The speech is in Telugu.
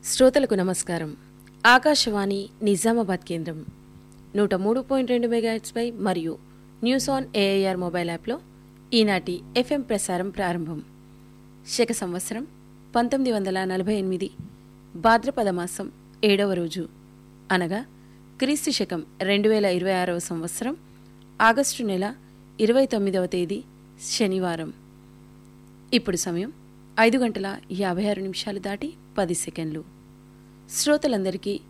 శ్రోతలకు నమస్కారం ఆకాశవాణి నిజామాబాద్ కేంద్రం నూట మూడు పాయింట్ రెండు మెగాహెట్స్పై మరియు న్యూస్ ఆన్ ఏఐఆర్ మొబైల్ యాప్లో ఈనాటి ఎఫ్ఎం ప్రసారం ప్రారంభం శక సంవత్సరం పంతొమ్మిది వందల నలభై ఎనిమిది భాద్రపద మాసం ఏడవ రోజు అనగా క్రీస్తు శకం రెండు వేల ఇరవై ఆరవ సంవత్సరం ఆగస్టు నెల ఇరవై తొమ్మిదవ తేదీ శనివారం ఇప్పుడు సమయం ఐదు గంటల యాభై ఆరు నిమిషాలు దాటి పది సెకండ్లు శ్రోతలందరికీ